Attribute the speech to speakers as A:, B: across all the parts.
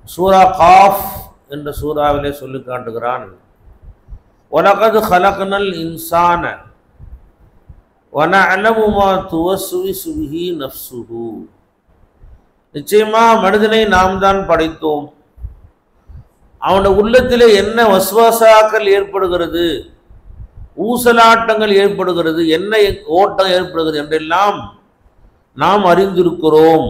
A: சூரா cough என்ற சூறாவிலே சொல்லி காட்டுகிறான் உலகது ஹலக்னல் இன்சான வனஅலமு மா துவஸ்விசு பிஹி நஃப்சுஹு நிச்சயமா மனிதனை நாம் தான் படைத்தோம் அவனுடைய உள்ளத்திலே என்ன வசுவாசாக்கள் ஏற்படுகிறது ஊசலாட்டங்கள் ஏற்படுகிறது என்ன ஓட்டம் ஏற்படுகிறது என்றெல்லாம் நாம் அறிந்திருக்கிறோம்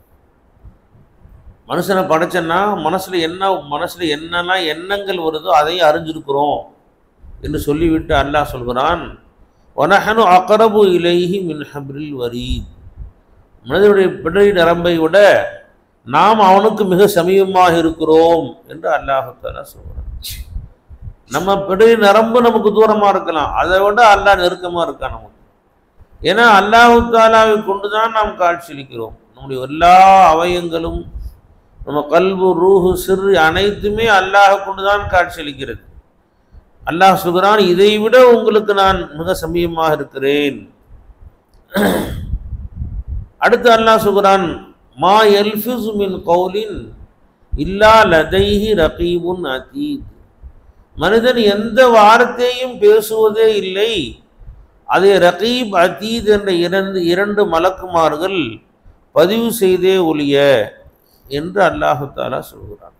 A: மனுஷனை படைச்சன்னா மனசுல என்ன மனசுல என்னெல்லாம் எண்ணங்கள் வருதோ அதையும் அறிஞ்சிருக்கிறோம் என்று சொல்லிவிட்டு அல்லாஹ் சொல்கிறான் ஒனஹனு அக்கரபு இலைஹி மின் ஹப்ரில் வரீத் மனிதனுடைய பிடை நரம்பை விட நாம் அவனுக்கு மிக சமீபமாக இருக்கிறோம் என்று அல்லாஹால சொல்கிறான் நம்ம பிடை நரம்பு நமக்கு தூரமாக இருக்கலாம் அதை விட அல்லாஹ் நெருக்கமாக இருக்கான் நமக்கு ஏன்னா அல்லாஹு தாலாவை கொண்டு தான் நாம் காட்சியளிக்கிறோம் நம்முடைய எல்லா அவயங்களும் நம்ம கல்வு ரூஹு சிறு அனைத்துமே அல்லாஹ் கொண்டு தான் காட்சியளிக்கிறது அல்லாஹ் சொல்கிறான் இதை விட உங்களுக்கு நான் மிக சமீபமாக இருக்கிறேன் அடுத்து அல்லாஹ் சொல்கிறான் மா எல்ஃபிஸ் மின் கௌலின் இல்லா லதைஹி ரகீபுன் அதீத் மனிதன் எந்த வார்த்தையும் பேசுவதே இல்லை அதை ரகீப் அதீத் என்ற இரண்டு இரண்டு மலக்குமார்கள் பதிவு செய்தே ஒழிய என்று அல்லாஹு தாலா சொல்கிறான்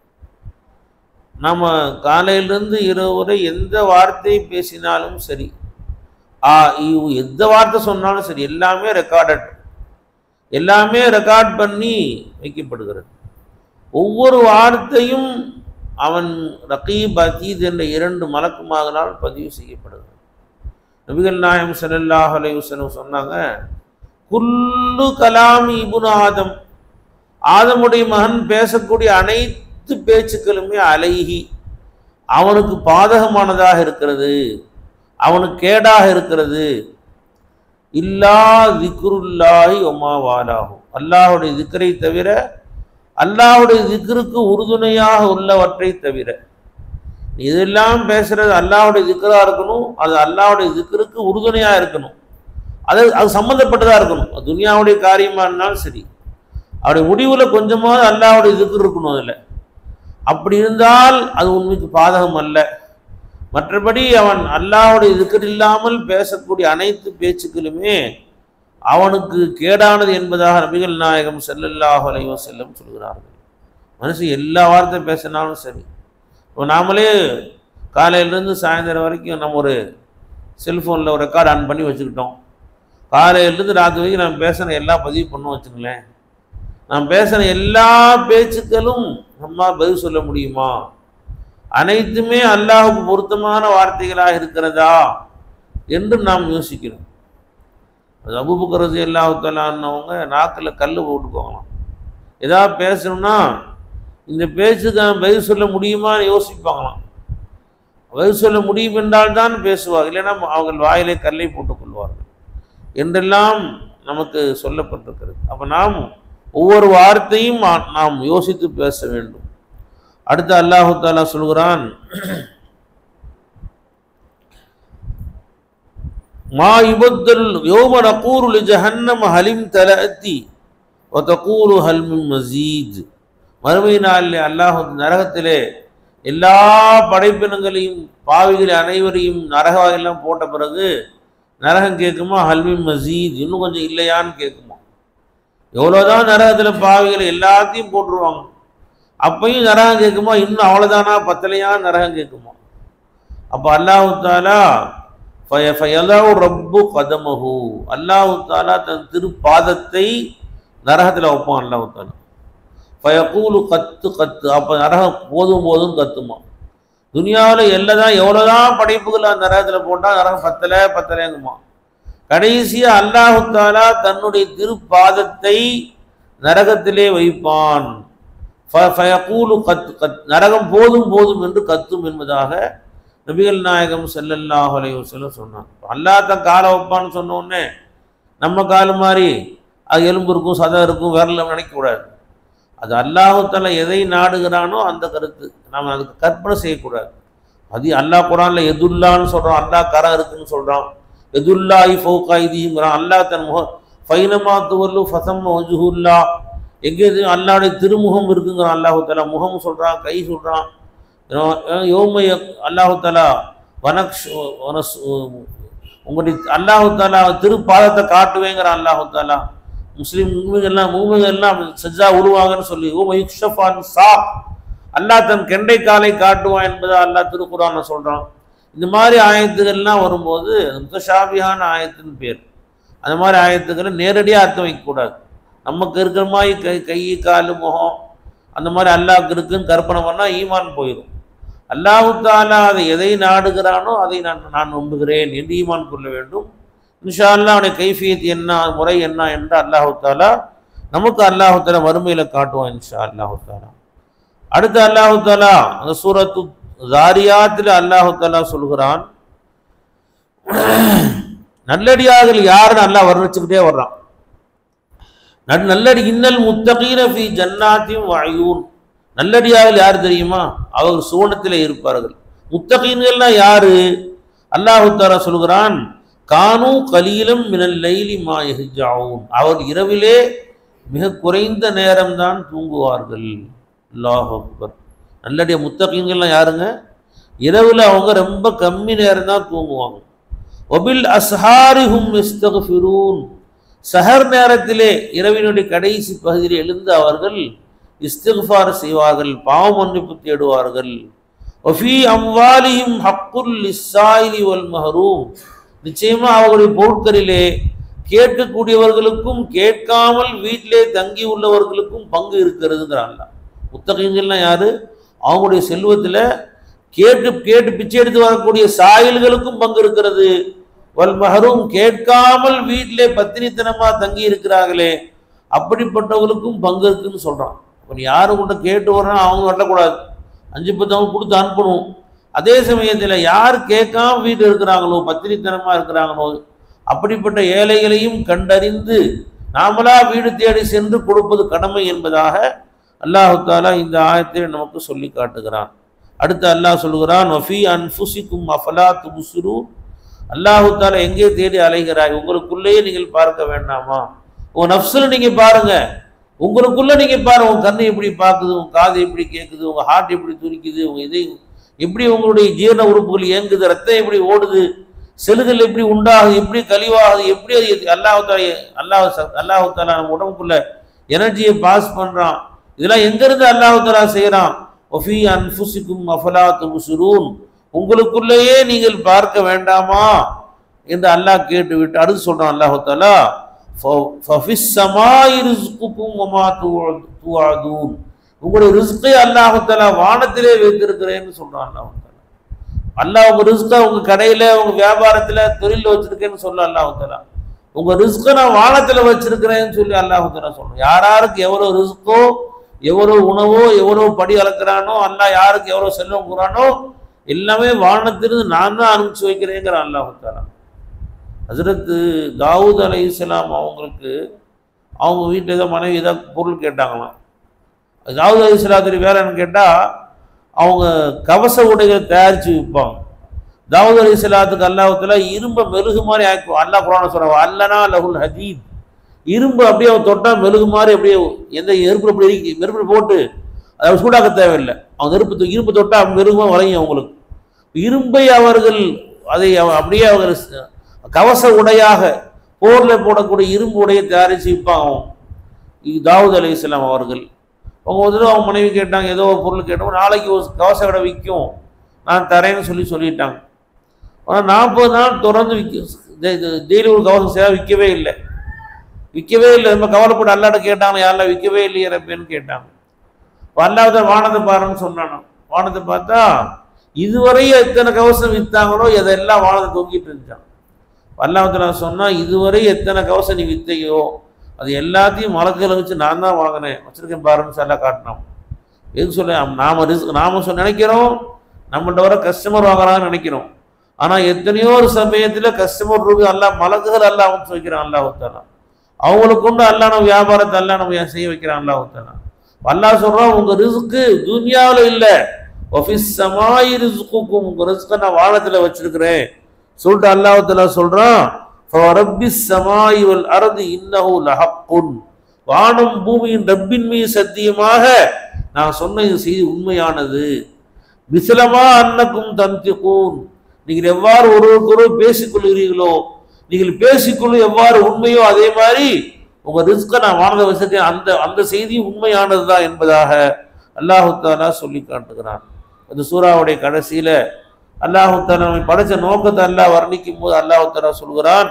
A: நம்ம காலையிலிருந்து இரவு வரை எந்த வார்த்தை பேசினாலும் சரி ஆ ஈ, ஊ, எந்த வார்த்தை சொன்னாலும் சரி எல்லாமே ரெக்கார்டட் எல்லாமே ரெக்கார்ட் பண்ணி வைக்கப்படுகிறது ஒவ்வொரு வார்த்தையும் அவன் ரகீப் அதீத் என்ற இரண்டு மலக்குமாகனால் பதிவு செய்யப்படுகிறது நபிகள் நாயம் ஸல்லல்லாஹு அலைஹி வஸல்லம் சொன்னாங்க குல்லு கலாம் இபுன் ஆதம் ஆதமுடைய மகன் பேசக்கூடிய அனைத்து பேச்சுக்களுமே அலைஹி அவனுக்கு பாதகமானதாக இருக்கிறது அவனுக்கு கேடாக இருக்கிறது இல்லா திக்ருல்லாஹி ஒமா வாலாகும் அல்லாஹுடைய திக்கரை தவிர அல்லாஹுடைய திக்ருக்கு உறுதுணையாக உள்ளவற்றை தவிர இதெல்லாம் பேசுறது அல்லாஹுடைய திக்கரா இருக்கணும் அது அல்லாஹுடைய திக்கருக்கு உறுதுணையா இருக்கணும் அது அது சம்மந்தப்பட்டதா இருக்கணும் அது துனியாவுடைய காரியமா இருந்தாலும் சரி அவருடைய முடிவுல கொஞ்சமாவது அல்லாஹ்வுடைய திக்ர் இருக்கணும் அதுல அப்படி இருந்தால் அது உண்மைக்கு பாதகம் அல்ல மற்றபடி அவன் அல்லாஹ்வுடைய திக்ர் இல்லாமல் பேசக்கூடிய அனைத்து பேச்சுக்களுமே அவனுக்கு கேடானது என்பதாக நபிகள் நாயகம் ஸல்லல்லாஹு அலைஹி வஸல்லம் சொல்கிறார்கள் மனுஷன் எல்லா வார்த்தை பேசினாலும் சரி இப்போ நாமளே காலையிலேருந்து சாயந்தரம் வரைக்கும் நம்ம ஒரு செல்ஃபோனில் ஒரு ரெக்கார்ட் ஆன் பண்ணி வச்சுக்கிட்டோம் காலையிலேருந்து ராத்திரி வரைக்கும் நம்ம பேசுன எல்லாம் பதிவு பண்ணோம் வச்சுங்களேன் நாம் பேசுன எல்லா பேச்சுக்களும் நம்ம பதில் சொல்ல முடியுமா அனைத்துமே அல்லாஹுக்கு பொருத்தமான வார்த்தைகளாக இருக்கிறதா என்று நாம் யோசிக்கிறோம் அது அபுபக்கரது எல்லாத்தலான்னவங்க நாக்கில் கல் போட்டுக்கோங்களாம் ஏதாவது பேசணும்னா இந்த பேச்சுக்கு நான் பதில் சொல்ல முடியுமான்னு யோசிப்பாங்களாம் பதில் சொல்ல முடியும் என்றால் தான் பேசுவார் இல்லைன்னா அவங்க வாயிலே கல்லை போட்டுக் கொள்வார்கள் என்றெல்லாம் நமக்கு சொல்லப்பட்டிருக்கிறது அப்போ நாம் ஒவ்வொரு வார்த்தையும் ஆ- நாம் யோசித்து பேச வேண்டும் அடுத்து அல்லாஹு தாலா சொல்கிறான் மா யுபத்தல் யோம நகூரு லி ஜஹன்னம ஹலிம் தலஅத்தி வ தகூரு ஹல் மின் மஸீத் மறுமை நாளிலே அல்லாஹ் நரகத்திலே எல்லா படைப்பினங்களையும் பாவிகளை அனைவரையும் நரகவாயெல்லாம் போட்ட பிறகு நரகம் கேட்குமா ஹல்மின் மசீத் இன்னும் கொஞ்சம் இல்லையான்னு கேட்குமா எவ்வளோதான் நரகத்தில் பாவிகளை எல்லாத்தையும் போட்டுருவாங்க அப்பையும் நரகம் கேட்குமா இன்னும் அவ்வளோதானா பத்தலையா நரகம் கேட்குமா அப்போ அல்லாஹு தாலா ஃபய- ஃபயலவு ரப்பு கதமஹு அல்லாஹு தாலா தன் திருப்பாதத்தை நரகத்தில் வைப்பான் அல்லாஹு தாலா ஃபயகூலு கத்து கத்து அப்போ நரகம் போதும் போதும் கத்துமா துனியாவில் எல்லதான் எவ்வளோதான் படைப்புகள் அந்த நரகத்தில் போட்டால் நரகம் பத்தலை பத்தலைங்குமா கடைசியாக அல்லாஹு தாலா தன்னுடைய திருப்பாதத்தை நரகத்திலே வைப்பான் ஃப- ஃபயகூலு கத்து கத் நரகம் போதும் போதும் என்று கத்தும் என்பதாக நபிகள் நாயகம் ஸல்லல்லாஹு அலைஹி வஸல்லம் சொன்னான் அல்லாஹ் தன் காலை வைப்பான்னு சொன்ன உடனே நம்ம கால் மாதிரி அது எலும்பு இருக்கும் சதம் இருக்கும் விரல நினைக்கக்கூடாது அது அல்லாஹுத்தால எதை நாடுகிறானோ அந்த கருத்து நாம் அதுக்கு கற்பனை செய்யக்கூடாது அது அல்லாஹ் குரான்ல எதுல்லான்னு சொல்றான் அல்லாஹ் கரம் இருக்குன்னு சொல்றான் எதுல்லாஹி ஃபௌகா இதுங்கிறான் அல்லாஹ் தன் முக ஃபைனமா துவல்லு ஃபசம் வஜுஹுல்லா எங்கே அல்லாவுடைய திருமுகம் இருக்குங்கிறான் அல்லாஹு தாலா முகம் சொல்கிறான் கை சொல்கிறான் யோமை அல்லாஹு தாலா வனக்ஷ் வனஸ் உங்களுடைய அல்லாஹு தாலா திருப்பாதத்தை காட்டுவேங்கிறான் அல்லாஹு தாலா முஸ்லீம் மூமிகள்லாம் மூமிகள்லாம் சஜ்ஜா உருவாங்கன்னு சொல்லி ஓ யுக்ஷஃபான் சாப் அல்லாஹ் தன் கெண்டை காலை காட்டுவான் என்பதை அல்லாஹ் திருக்குறான்னு சொல்கிறான் இந்த மாதிரி ஆயத்துகள்லாம் வரும்போது முத்தஷாபியான ஆயத்துன்னு பேர் அந்த மாதிரி ஆயத்துக்களை நேரடியாக அர்த்தம் வைக்கக்கூடாது நமக்கு இருக்கிற மாதிரி கை கை கால் முகம் அந்த மாதிரி அல்லாஹ்க்கு இருக்குன்னு கற்பனை பண்ணால் ஈமான் போயிடும் அல்லாஹு தாலா அதை எதை நாடுகிறானோ அதை நான் நான் நம்புகிறேன் என்று ஈமான் கொள்ள வேண்டும் இன்ஷா அல்லா அவனுடைய கைஃபியத் என்ன முறை என்ன என்று அல்லாஹு தாலா நமக்கு அல்லாஹு தாலா வறுமையில் காட்டுவான் இன்ஷா அல்லாஹு தாலா அடுத்து அல்லாஹு தாலா அந்த சூரத்து ஜாரியாத்தில் அல்லாஹு தாலா சொல்கிறான் நல்லடியார்கள் யாருன்னு அல்லாஹ் வர்ணிச்சுக்கிட்டே வர்றான் நல்- நல்லடி இன்னல் முத்தகீன ஃபி ஜன்னாத்தியும் வயூன் நல்லடியார்கள் யார் தெரியுமா அவர் சுவனத்திலே இருப்பார்கள் முத்தகீன்கள்னா யாரு அல்லாஹு தாலா சொல்கிறான் கானு கலீலம் மினல் லைலி மா யஹ்ஜாவும் அவர் இரவிலே மிக குறைந்த நேரம்தான் தூங்குவார்கள் அல்லாஹ் அக்பர் நல்லடிய முத்தகீன்கள்லாம் யாருங்க இரவில் அவங்க ரொம்ப கம்மி நேரம் தான் தூங்குவாங்க ஒபில் அஸ்ஹாரிஹும் இஸ்தகுஃபிரூன் சஹர் நேரத்திலே இரவினுடைய கடைசி பகுதியில் எழுந்து அவர்கள் இஸ்திஃபார் செய்வார்கள் பாவ மன்னிப்பு தேடுவார்கள் ஒஃபி அம்வாலிஹிம் ஹக்குல் இஸ்ஸாயிலி வல் மஹரூம் நிச்சயமா அவர்களுடைய பொருட்களிலே கேட்கக்கூடியவர்களுக்கும் கேட்காமல் வீட்டிலே தங்கி உள்ளவர்களுக்கும் பங்கு இருக்கிறதுங்கிறான்ல முத்தகைங்கள்லாம் யாரு அவங்களுடைய செல்வத்தில் கேட்டு கேட்டு பிச்சை எடுத்து வரக்கூடிய சாயல்களுக்கும் பங்கு இருக்கிறது வல் மஹரும் கேட்காமல் வீட்டிலே பத்தினித்தனமா தங்கி இருக்கிறார்களே அப்படிப்பட்டவர்களுக்கும் பங்கு இருக்குன்னு சொல்றான் இப்போ நீ யாரு கொண்டு கேட்டு வர்றான் அவங்க வரக்கூடாது அஞ்சு பத்து அவங்க கொடுத்து அனுப்பணும் அதே சமயத்தில் யார் கேட்காம வீட்டில் இருக்கிறாங்களோ பத்தினித்தனமா இருக்கிறாங்களோ அப்படிப்பட்ட ஏழைகளையும் கண்டறிந்து நாமளா வீடு தேடி சென்று கொடுப்பது கடமை என்பதாக அல்லாஹு தாலா இந்த ஆயத்தில் நமக்கு சொல்லி காட்டுகிறான் அடுத்து அல்லாஹ் சொல்கிறான் வஃபி அன்ஃபுசிக்கும் அஃபலா துபுசுரு அல்லாஹு தாலா எங்கே தேடி அலைகிறாய் உங்களுக்குள்ளேயே நீங்கள் பார்க்க வேண்டாமா உங்க நஃப்ஸில் நீங்க பாருங்க உங்களுக்குள்ள நீங்க பாருங்க உங்க கண்ணு எப்படி பார்க்குது உங்க காது எப்படி கேட்குது உங்க ஹார்ட் எப்படி துடிக்குது உங்க இதை எப்படி உங்களுடைய ஜீரண உறுப்புகள் இயங்குது ரத்தம் எப்படி ஓடுது செல்கள் எப்படி உண்டாகுது எப்படி கழிவாகுது எப்படி அது அல்லாஹு தாலா அல்லாஹ் ச- அல்லாஹு தாலா நம்ம உடம்புக்குள்ள எனர்ஜியை பாஸ் பண்றான் இதெல்லாம் எங்கிருந்து அல்லாஹு தாலா செய்கிறான் ஒஃபி அன்ஃபுசிக்கும் அஃபலா துபுசுரூன் உங்களுக்குள்ளேயே நீங்கள் பார்க்க வேண்டாமா என்று அல்லாஹ் கேட்டு விட்டு அடுத்து சொல்றான் அல்லாஹு தாலா "ஃப- ஃபஃபிஸ் ஸமாஇ ரிஸ்குக்கும் வமா துஅ- துஅதூன்." உங்களுடைய ரிஸ்கை அல்லாஹு தாலா வானத்திலே வைத்திருக்கிறேன்னு சொல்றான் அல்லாஹு தாலா அல்லாஹ் உங்க ரிஸ்கை உங்க கடையில உங்க வியாபாரத்துல தொழில வச்சிருக்கேன்னு சொல்ல அல்லாஹு தாலா உங்க ரிஸ்கை நான் வானத்துல வச்சிருக்கிறேன்னு சொல்லி அல்லாஹு தாலா சொல்றோம் யாராருக்கு எவ்வளவு ரிஸ்கோ எவ்வளவு உணவோ எவ்வளவு படி அளக்குறானோ அல்லாஹ் யாருக்கு எவ்வளவு செல்வம் கூறானோ எல்லாமே வானத்திலிருந்து நான் தான் அனுப்பிச்சு வைக்கிறேங்கிற அல்லாஹு தாலா ஹசரத்து தாவூத் அலை இஸ்லாம் அவங்களுக்கு அவங்க வீட்டில் ஏதோ மனைவி ஏதோ பொருள் கேட்டாங்களாம் தாவூத் அலை இஸ்லாத்துடைய வேலை என்னன்னு கேட்டால் அவங்க கவச உடைகள் தயாரித்து விற்பாங்க தாவூத் அலி இஸ்லாத்துக்கு அல்லாஹத்துல இரும்பை மெழுகு மாதிரி ஆக்கி அல்லாஹ் குரான சொல்றாங்க அல்லனா லகுல் ஹதீத் இரும்பு அப்படியே அவன் தொட்டா மெழுகு மாதிரி அப்படியே எந்த நெருப்பு அப்படி இருக்கு நெருப்பு போட்டு அதை சூடாக்க தேவையில்லை அவன் நெருப்பு தொ- இரும்பு தொட்டா மெருகுமா வளையும் அவங்களுக்கு இரும்பை அவர்கள் அதை அவ- அப்படியே அவர் ஸ்- கவச உடையாக போரில் போடக்கூடிய இரும்பு உடையை தயாரித்து விற்பாங்க அவன் இது தாவூத் அலி இஸ்லாம் அவர்கள் அவங்க ஒரு தடவை அவங்க மனைவி கேட்டாங்க ஏதோ ஒரு பொருள் கேட்டோம் நாளைக்கு ஒரு கவச கடை விற்கும் நான் தரேன்னு சொல்லி சொல்லிட்டாங்க ஆனால் நாற்பது நாள் தொடர்ந்து விற்க டெய்லி ஒரு கவசம் சேவை விற்கவே இல்லை விற்கவே இல்லை ரொம்ப கவலைப்பட்டு அல்லாட்ட கேட்டாங்க யாரெல்லாம் விற்கவே இல்லையே ரப்பேன்னு கேட்டாங்க இப்போ அல்லாத வானத்தை பாருன்னு சொன்னானோ வானத்தை பார்த்தா இதுவரை எத்தனை கவசம் விற்றாங்களோ எதெல்லாம் வானத்தை தொங்கிட்டு இருந்துச்சான் அல்லாஹத்துல சொன்னா இதுவரை எத்தனை கவசம் நீ வித்தையோ அது எல்லாத்தையும் மலக்களை வச்சு நான் தான் வாங்கினேன் வச்சிருக்கேன் பாருன்னு சொல்ல காட்டினோம் எதுக்கு சொல்ல நாம ரிஸ்க் நாம சொல் நினைக்கிறோம் நம்மள்ட்ட வர கஸ்டமர் வாங்குறாங்கன்னு நினைக்கிறோம் ஆனா எத்தனையோ ஒரு சமயத்துல கஸ்டமர் ரூபி அல்லாஹ் மலக்குகள் அல்லாஹ் வந்து வைக்கிறான் அல்லாஹ் தாலா அவங்களுக்கு கொண்டு அல்லாஹ் நம்ம வியாபாரத்தை அல்லாஹ் நம்ம செய்ய வைக்கிறான் அல்லாஹ் தாலா அல்லாஹ் சொல்றான் உங்க ரிஸ்க்கு துன்யாவுல இல்ல ஒஃபிஸ் சமாயி ரிஸ்குக்கும் உங்க ரிஸ்கை நான் வானத்துல வச்சிருக்கிறேன் சொல்லிட்டு அல்லாஹ் தாலா சொல்றான் ரப்பி சமாயி வல் அரது இன்னஹு லஹக்குன் வானம் பூமியின் ரப்பின் மீது சத்தியமாக நான் சொன்ன இந்த செய்தி உண்மையானது மிசிலமா அன்னக்கும் தந்திக்கூன் நீங்கள் எவ்வாறு ஒருவருக்கொருவர் பேசிக்கொள்கிறீர்களோ நீங்கள் பேசிக்கொள்ளும் எவ்வாறு உண்மையோ அதே மாதிரி உங்க ரிஸ்கை நான் வானத வசதி அந்த அந்த செய்தி உண்மையானதுதான் என்பதாக அல்லாஹு தாலா சொல்லி காட்டுகிறான் அந்த சூறாவுடைய கடைசியில அல்லாஹு தாலா நம்மை படைச்ச நோக்கத்தை அல்லாஹ் வர்ணிக்கும் போது அல்லாஹு தாலா சொல்கிறான்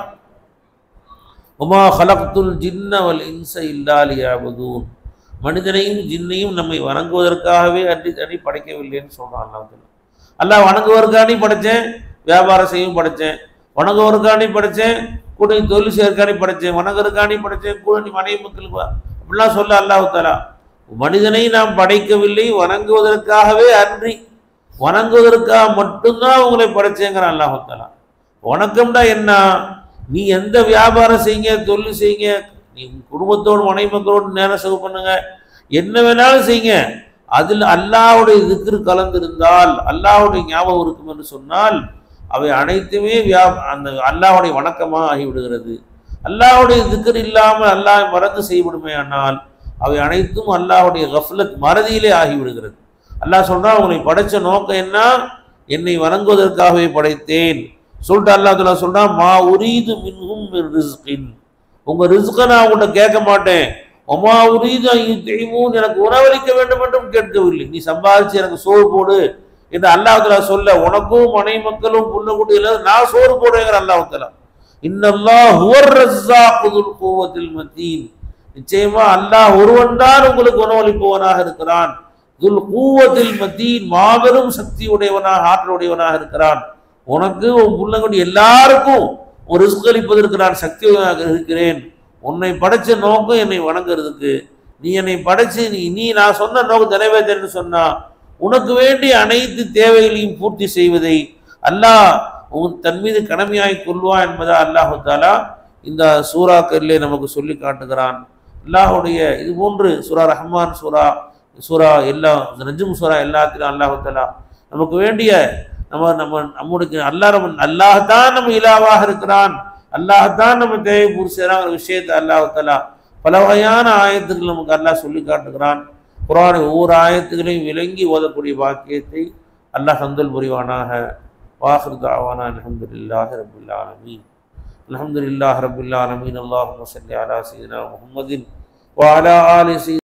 A: உமா ஹலக்துல் ஜின்ன வல் இன்ச இல்லா லியாபுதூன் மனிதனையும் ஜின்னையும் நம்மை வணங்குவதற்காகவே அன்றி அன்றி படைக்கவில்லைன்னு சொல்றான் அல்லாஹ் தாலா. அல்லாஹ் வணங்குவதற்காண்டி படைச்சேன் வியாபாரம் செய்யும் படைச்சேன் வணங்குவதற்காண்டி படைச்சேன் கூட நீ தொழில் செய்யறதுக்காண்டி படைச்சேன் வணங்குறதுக்காண்டி படைச்சேன் கூட நீ மனைவி மக்களுக்கு வா. அப்படிலாம் சொல்ல அல்லாஹ் தாலா மனிதனை நாம் படைக்கவில்லை வணங்குவதற்காகவே அன்றி வணங்குவதற்காக மட்டும்தான் உங்களை படைச்சேங்கிறான் அல்லாஹ் தாலா வணக்கம்டா என்ன நீ எந்த வியாபாரம் செய்யுங்க தொழில் செய்யுங்க நீ உங்க குடும்பத்தோடு மனைவி மக்களோடு நேரம் செலவு பண்ணுங்க என்ன வேணாலும் செய்யுங்க அதில் அல்லாஹ்வுடைய திக்ரு கலந்திருந்தால் அல்லாஹ்வுடைய ஞாபகம் இருக்கும் என்று சொன்னால் அவை அனைத்துமே வியா அந்த அல்லாஹ்வுடைய வணக்கமாக ஆகிவிடுகிறது அல்லாஹ்வுடைய திக்ர் இல்லாமல் அல்லாஹ் மறந்து செய்யப்படுமே ஆனால் அவை அனைத்தும் அல்லாஹ்வுடைய கஃப்லத் மறதியிலே ஆகிவிடுகிறது அல்லாஹ் சொல்றான் உங்களை படைச்ச நோக்கம் என்ன என்னை வணங்குவதற்காகவே படைத்தேன் சொல்லிட்டு அல்லாஹ் தஆலா சொல்றான் மா உரீது மின்ஹும் மின் ரிஸ்கின் உங்க ரிஸ்கை நான் உங்கள்கிட்ட கேட்க மாட்டேன் ஒமா உரீது யுத்தைமூன் எனக்கு உணவளிக்க வேண்டும் என்றும் கேட்கவில்லை நீ சம்பாதிச்சு எனக்கு சோறு போடு என்று அல்லாஹ் தஆலா சொல்ல உனக்கும் மனைவி மக்களும் புள்ள குட்டியில நான் சோறு போடுறேங்கிற அல்லாஹ் தஆலா இன்னல்லாஹ் ஹுவர் ரஸ்ஸாக்குதுல் குவத்தில் மத்தீன் நிச்சயமா அல்லாஹ் ஒருவன் தான் உங்களுக்கு உணவளிப்பவனாக இருக்கிறான் துல் கூவத்தில் மத்தீன் மாபெரும் சக்தி உடையவனாக ஆற்றல் உடையவனாக இருக்கிறான் உனக்கு உன் பிள்ளைங்க எல்லாருக்கும் ஒரு ரிஸ்க் அளிப்பதற்கு நான் சக்தியாக இருக்கிறேன் உன்னை படைச்ச நோக்கம் என்னை வணங்குறதுக்கு நீ என்னை படைச்சு நீ நீ நான் சொன்ன நோக்கம் நிறைவேற்றன்னு சொன்னா உனக்கு வேண்டிய அனைத்து தேவைகளையும் பூர்த்தி செய்வதை அல்லாஹ் உன் தன் மீது கடமையாய் கொள்வா என்பதா அல்லாஹு தாலா இந்த சூறாக்களிலே நமக்கு சொல்லி காட்டுகிறான் அல்லாஹுடைய இது போன்று சூரா ரஹ்மான் சூரா சூரா எல்லா நஜும் சூரா எல்லாத்திலும் அல்லாஹு தாலா நமக்கு வேண்டிய நம்ம நம்ம நம்முடைய அல்லாஹ் நம்ம அல்லாஹ் தான் நம்ம இலாவாக இருக்கிறான் அல்லாஹ் தான் நம்ம தேவை பூர்த்தி செய்கிறாங்கிற விஷயத்தை அல்லாஹு தாலா பல வகையான ஆயத்துக்கள் நமக்கு அல்லாஹ் சொல்லி காட்டுகிறான் குரான் ஒவ்வொரு ஆயத்துகளையும் விளங்கி ஓதக்கூடிய பாக்கியத்தை அல்லாஹ் சந்தல் புரிவானாக வாஹிர் தாவானா அல்ஹம்துலில்லாஹி ரப்பில் ஆலமீன் الحمد لله رب العالمين اللهم صل على سيدنا محمد وعلى آل سيدنا